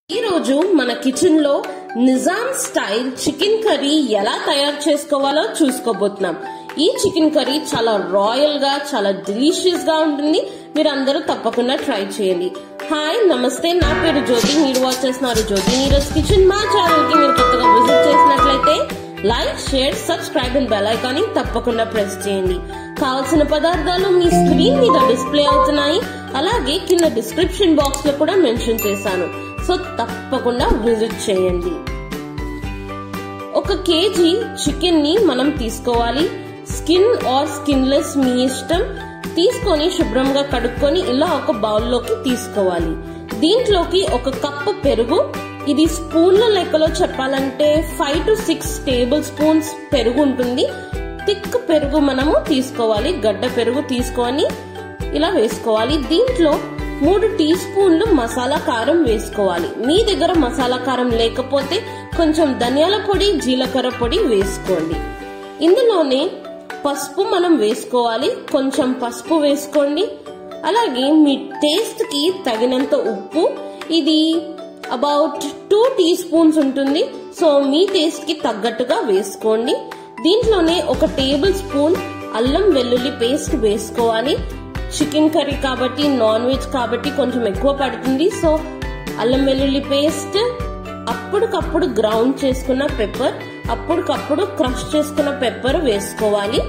ఈరోజు మన కిచెన్ లో నిజాం స్టైల్ చికెన్ కర్రీ ఎలా తయారు చేసుకోవాలో చూసుకోబోతున్నాం ఈ చికెన్ కర్రీ చాలా రాయల్ గా చాలా డిలీషియస్ గా ఉంటుంది మీరు అందరూ తప్పకుండా ట్రై చేయండి హాయ్ నమస్తే నా పేరు జ్యోతి మీరు వాచ్ చేస్తున్నారు జ్యోతి నీరజ్ కిచెన్ మా ఛానల్ కి మీరు కొత్తగా విజిట్ చేసినట్లయితే like share subscribe and bell icon తప్పకుండా ప్రెస్ చేయండి కావలసిన పదార్థాలు మీ స్క్రీన్ మీద డిస్ప్లే అవుతున్నాయి అలాగే కింద డిస్క్రిప్షన్ బాక్స్ లో కూడా మెన్షన్ చేశాను సో తప్పకుండా విజిట్ చేయండి ఒక కేజీ చికెన్ ని మనం తీసుకోవాలి స్కిన్ ఆర్ స్కిన్లెస్ మీ ఇష్టం తీసుకొని శుభ్రంగా కడుక్కొని ఇలా ఒక బౌల్లోకి తీసుకోవాలి దీంట్లోకి ఒక కప్పు పెరుగు ఇది స్పూన్ల లెక్కలో చెప్పాలంటే five to six tablespoons పెరుగు ఉంటుంది థిక్ పెరుగు మనము తీసుకోవాలి గడ్డ పెరుగు తీసుకొని ఇలా వేసుకోవాలి దీంట్లో మూడు టీ స్పూన్లు మసాలా కారం వేసుకోవాలి మీ దగ్గర మసాలా కారం లేకపోతే కొంచెం ధనియాల పొడి జీలకర్ర పొడి వేసుకోండి ఇందులోనే పసుపు మనం వేసుకోవాలి కొంచెం పసుపు వేసుకోండి అలాగే మీ టేస్ట్ కి తగినంత ఉప్పు ఇది అబౌట్ టూ టీ స్పూన్స్ ఉంటుంది సో మీ టేస్ట్ కి తగ్గట్టుగా వేసుకోండి దీంట్లోనే ఒక టేబుల్ స్పూన్ అల్లం వెల్లుల్లి పేస్ట్ వేసుకోవాలి చికెన్ కర్రీ కాబట్టి నాన్ వెజ్ కాబట్టి కొంచెం ఎక్కువ పడుతుంది సో అల్లం వెల్లుల్లి పేస్ట్ అప్పటికప్పుడు గ్రౌండ్ చేసుకున్న పెప్పర్ అప్పటికప్పుడు క్రష్ చేసుకున్న పెప్పర్ వేసుకోవాలి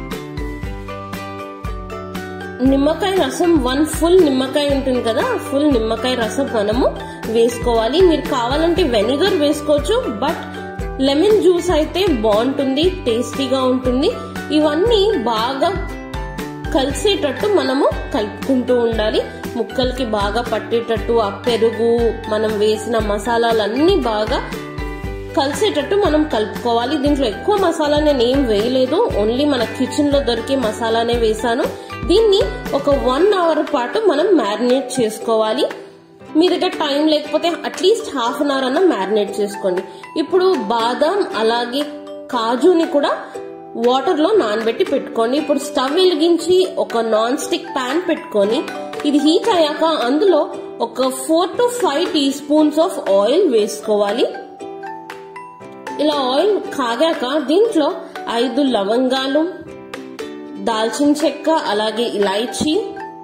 నిమ్మకాయ రసం వన్ ఫుల్ నిమ్మకాయ ఉంటుంది కదా ఫుల్ నిమ్మకాయ రసం మనము వేసుకోవాలి మీరు కావాలంటే వెనిగర్ వేసుకోవచ్చు బట్ లెమన్ జ్యూస్ అయితే బాగుంటుంది టేస్టీగా ఉంటుంది ఇవన్నీ బాగా కలిసేటట్టు మనము కలుపుకుంటూ ఉండాలి ముక్కలకి బాగా పట్టేటట్టు ఆ పెరుగు మనం వేసిన మసాలాలన్నీ బాగా కలిసేటట్టు మనం కలుపుకోవాలి దీంట్లో ఎక్కువ మసాలా నేను ఏం వేయలేదు ఓన్లీ మన కిచెన్ లో దొరికే మసాలానే వేసాను దీన్ని ఒక వన్ అవర్ పాటు మనం మ్యారినేట్ చేసుకోవాలి మీ దగ్గర టైం లేకపోతే అట్లీస్ట్ హాఫ్ అన్ అవర్ అన్న మ్యారినేట్ చేసుకోండి ఇప్పుడు బాదం అలాగే కాజుని కూడా వాటర్ లో నానబెట్టి పెట్టుకోండి ఇప్పుడు స్టవ్ వెలిగించి ఒక నాన్ స్టిక్ ప్యాన్ పెట్టుకొని ఇది హీట్ అయ్యాక అందులో ఒక four to five teaspoons of oil వేసుకోవాలి ఇలా ఆయిల్ కాగాక దీంట్లో ఐదు లవంగాలు దాల్చిన చెక్క అలాగే ఇలాయచీ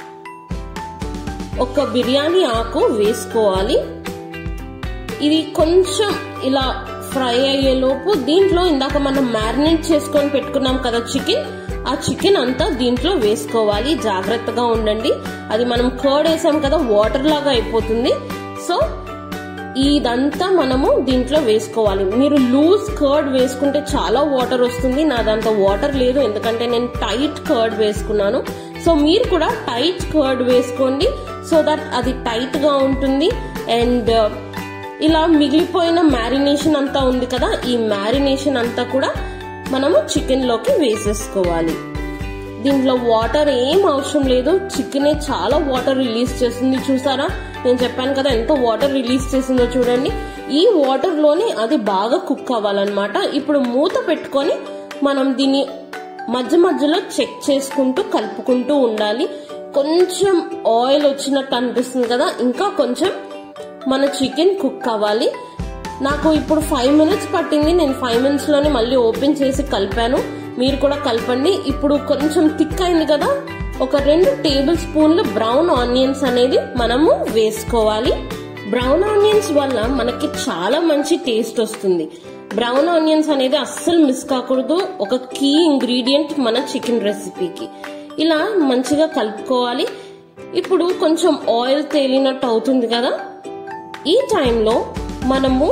ఒక బిర్యానీ ఆకు వేసుకోవాలి ఇది కొంచెం ఇలా ఫ్రై అయ్యేలోపు దీంట్లో ఇందాక మనం మ్యారినేట్ చేసుకొని పెట్టుకున్నాం కదా చికెన్ ఆ చికెన్ అంతా దీంట్లో వేసుకోవాలి జాగ్రత్తగా ఉండండి అది మనం కర్డ్ వేసాం కదా వాటర్ లాగా అయిపోతుంది సో ఇదంతా మనము దీంట్లో వేసుకోవాలి మీరు లూజ్ కర్డ్ వేసుకుంటే చాలా వాటర్ వస్తుంది నాదంత వాటర్ లేదు ఎందుకంటే నేను టైట్ కర్డ్ వేసుకున్నాను సో మీరు కూడా టైట్ కర్డ్ వేసుకోండి సో దట్ అది టైట్ గా ఉంటుంది అండ్ ఇలా మిగిలిపోయిన మ్యారినేషన్ అంతా ఉంది కదా ఈ మ్యారినేషన్ అంతా కూడా మనము చికెన్ లోకి వేసేసుకోవాలి దీంట్లో వాటర్ ఏం అవసరం లేదు చికెనే చాలా వాటర్ రిలీజ్ చేస్తుంది చూసారా నేను చెప్పాను కదా ఎంత వాటర్ రిలీజ్ చేసిందో చూడండి ఈ వాటర్ లోనే అది బాగా కుక్ అవ్వాలన్నమాట ఇప్పుడు మూత పెట్టుకొని మనం దీన్ని మధ్య మధ్యలో చెక్ చేసుకుంటూ కలుపుకుంటూ ఉండాలి కొంచెం ఆయిల్ వచ్చినట్టు అనిపిస్తుంది కదా ఇంకా కొంచెం మన చికెన్ కుక్ అవ్వాలి నాకు ఇప్పుడు ఫైవ్ మినిట్స్ పట్టింది నేను ఫైవ్ మినిట్స్ లోనే మళ్ళీ ఓపెన్ చేసి కలిపాను మీరు కూడా కలపండి ఇప్పుడు కొంచెం థిక్ అయింది కదా ఒక రెండు టేబుల్ స్పూన్లు బ్రౌన్ ఆనియన్స్ అనేది మనము వేసుకోవాలి బ్రౌన్ ఆనియన్స్ వల్ల మనకి చాలా మంచి టేస్ట్ వస్తుంది బ్రౌన్ ఆనియన్స్ అనేది అస్సలు మిస్ కాకూడదు ఒక కీ ఇంగ్రీడియంట్ మన చికెన్ రెసిపీకి ఇలా మంచిగా కలుపుకోవాలి ఇప్పుడు కొంచెం ఆయిల్ తేలినట్టు అవుతుంది కదా ఈ టైంలో మనము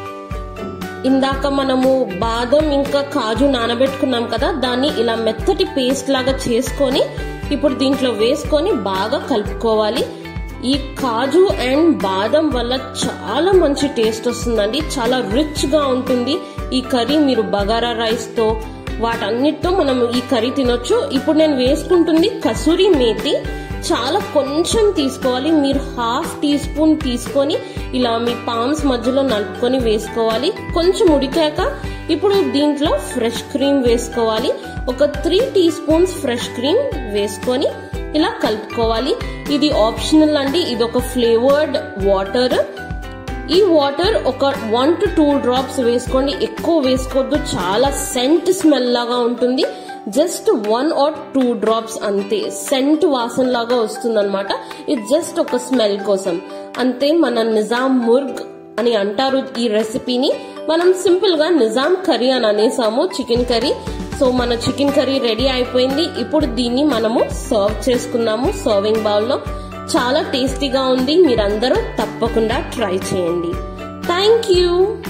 ఇందాక మనము బాదం ఇంకా కాజు నానబెట్టుకున్నాం కదా దాన్ని ఇలా మెత్తటి పేస్ట్ లాగా చేసుకొని ఇప్పుడు దీంట్లో వేసుకొని బాగా కలుపుకోవాలి ఈ కాజు అండ్ బాదం వల్ల చాలా మంచి టేస్ట్ వస్తుందండి చాలా రిచ్ గా ఉంటుంది ఈ కర్రీ మీరు బగారా రైస్ తో వాటన్నిటితో మనం ఈ కర్రీ తినొచ్చు ఇప్పుడు నేను వేసుకుంటుంది కసూరి మేతి చాలా కొంచెం తీసుకోవాలి మీరు హాఫ్ టీ స్పూన్ తీసుకొని ఇలా మీ పామ్స్ మధ్యలో నలుపుకొని వేసుకోవాలి కొంచెం ఉడికాక ఇప్పుడు దీంట్లో ఫ్రెష్ క్రీమ్ వేసుకోవాలి ఒక three teaspoons fresh cream వేసుకొని ఇలా కలుపుకోవాలి ఇది ఆప్షనల్ అండి ఇది ఒక ఫ్లేవర్డ్ వాటర్ ఈ వాటర్ ఒక వన్ టు టూ డ్రాప్స్ వేసుకోండి ఎక్కువ వేసుకోవద్దు చాలా సెంట్ స్మెల్ లాగా ఉంటుంది just one or two drops అంతే సెంట్ వాసన లాగా వస్తుంది అనమాట ఇది జస్ట్ ఒక స్మెల్ కోసం అంతే మన నిజాం ముర్గ్ అని అంటారు ఈ రెసిపీని మనం సింపుల్ గా నిజాం కర్రీ అని అనేసాము చికెన్ కర్రీ సో మన చికెన్ కర్రీ రెడీ అయిపోయింది ఇప్పుడు దీన్ని మనము సర్వ్ చేసుకున్నాము సర్వింగ్ బౌల్లో చాలా టేస్టీగా ఉంది మీరందరూ తప్పకుండా ట్రై చేయండి థ్యాంక్ యూ